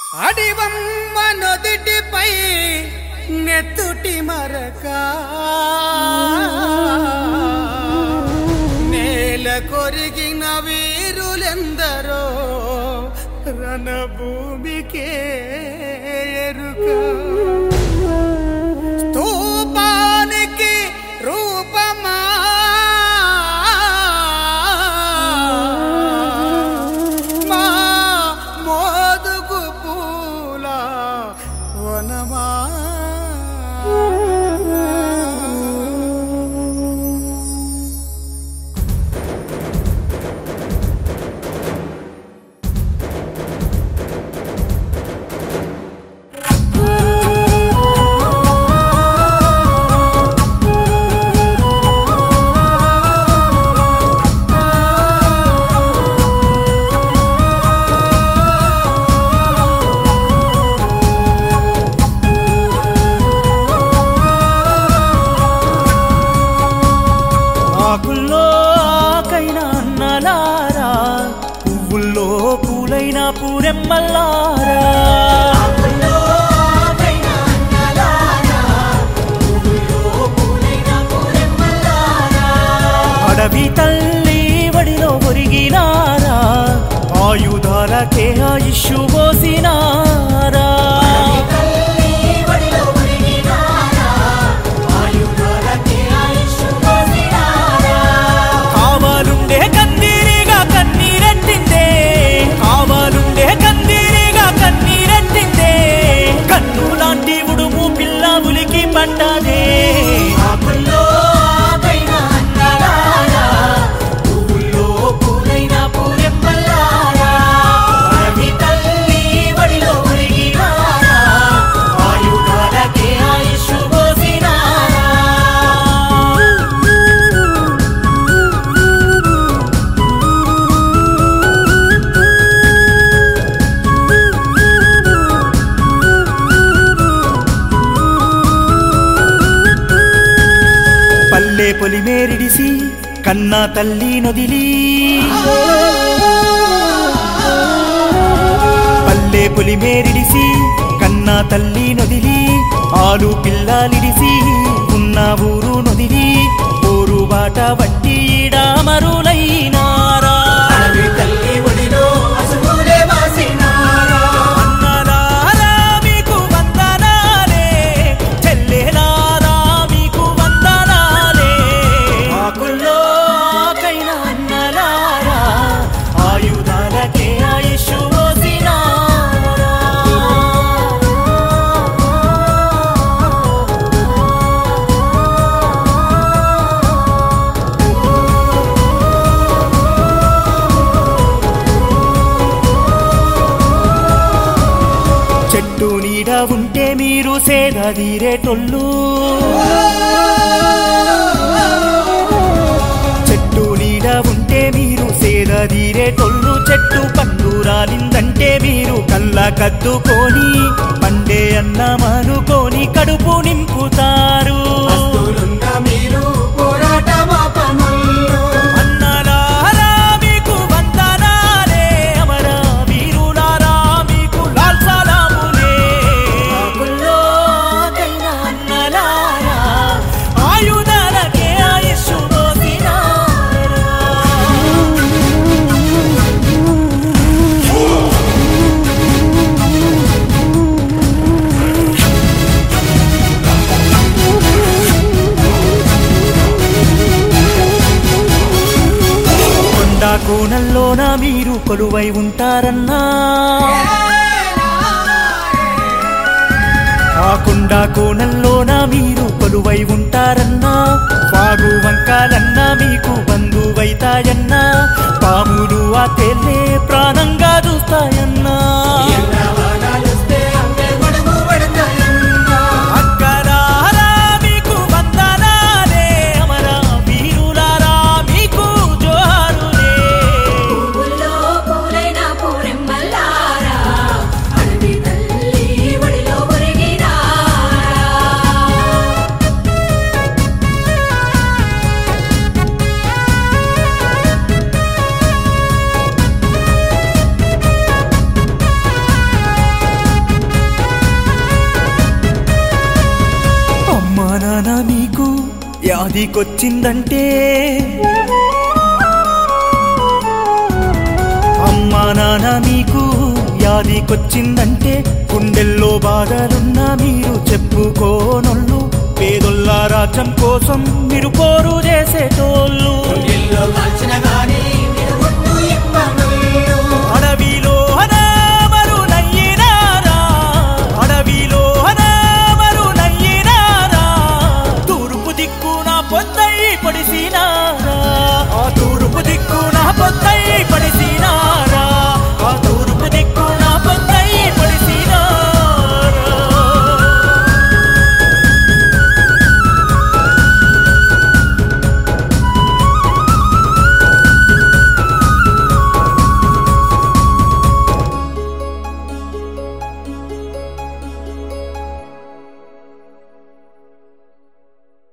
అడివమ్మ నొదిటిపై నెత్తుటి మరక నేల కొరిగిన వీరులెందరో రణభూమికే ఎరుక స్తూపానికి రూపమా మా మోదుగు పూల వనమా ఆకుల్లో ఆకైన అన్నలారా పువ్వుల్లో పూలైన పూరెమ్మల్లారా అడవి తల్లి వడిలో ఒరిగినారా ఆయుధాలకే ఆయుష్షు పోసినారా కావాలుండే కందిరిగా కన్నీరెట్టిందే కావాలుండే కందిరిగా కన్నీరెట్టిందే కన్ను లాంటి ఉడుము పిల్ల ఉలికి పడ్డదే ఆకుల్లో ఆకైన అన్నలారా, పువ్వుల్లో పూలైన పూరెమ్మల్లారా, అడవి తల్లి వడిలో ఒరిగినారా, ఆయుధాలకే ఆయుష్షు పోసినారా. పల్లె పొలిమేరిడిసి కన్నా తల్లి నొదిలి పల్లె పొలిమేరిడిసి కన్నా తల్లి నొదిలి ఆలు పిల్లాలిడిసి ఉన్న ఊరు నొదిలి ఊరు బాట బట్టి మరులైనారా అన్నలారా మీకు వందనాలే చెల్లెలారా మీకు వందనాలే ఆకుల్లో ఆకైన అన్నలారా ఆయుధాలకే ఆయుష్ పోసినారా చెట్టు నీడ ఉంటే మీరు సేద తీరేటొల్లు చెట్టు నీడ ఉంటే మీరు సేద తీరేటొల్లు చెట్టు పండు రాలిందంటే మీరు కళ్ళ కద్దుకొని పండే అన్నమనుకొని కడుపు నింపుతారు అన్నలారా మీకు వందనాలే అమర వీరులారా మీకు లాల్ సలాములే ఆకుల్లో ఆకైన అన్నలారా ఆయుధాలకే ఆయుష్షు పోసినారా కొండ కోణంలోన మీరు కొలువై ఉంటారన్నా ఆ కొండ కోణంలోన మీరు కొలువై ఉంటారన్నా వాగు వంకాలన్నా మీకు బంధువైతాయన్నా పాములు ఆ తెల్లే ప్రాణంగా చూస్తాయన్నా అక్కలారా మీకు వందనాలే అమర వీరులారా మీకు జోహారులే పువ్వుల్లో పూలైన పూరెమ్మల్లారా, అడవి తల్లి ఒడిలో ఒరిగినారా. ఆ వీధికొచ్చిందంటే అమ్మా నాన్న మీకు యాదికొచ్చిందంటే గుండెల్లో బాధలున్నా మీరు చెప్పుకోనొల్లు పేదొల్ల రాజ్యం కోసం మీరు పోరు చేసేటోళ్ళు ఇల్లు కాల్చిన గాని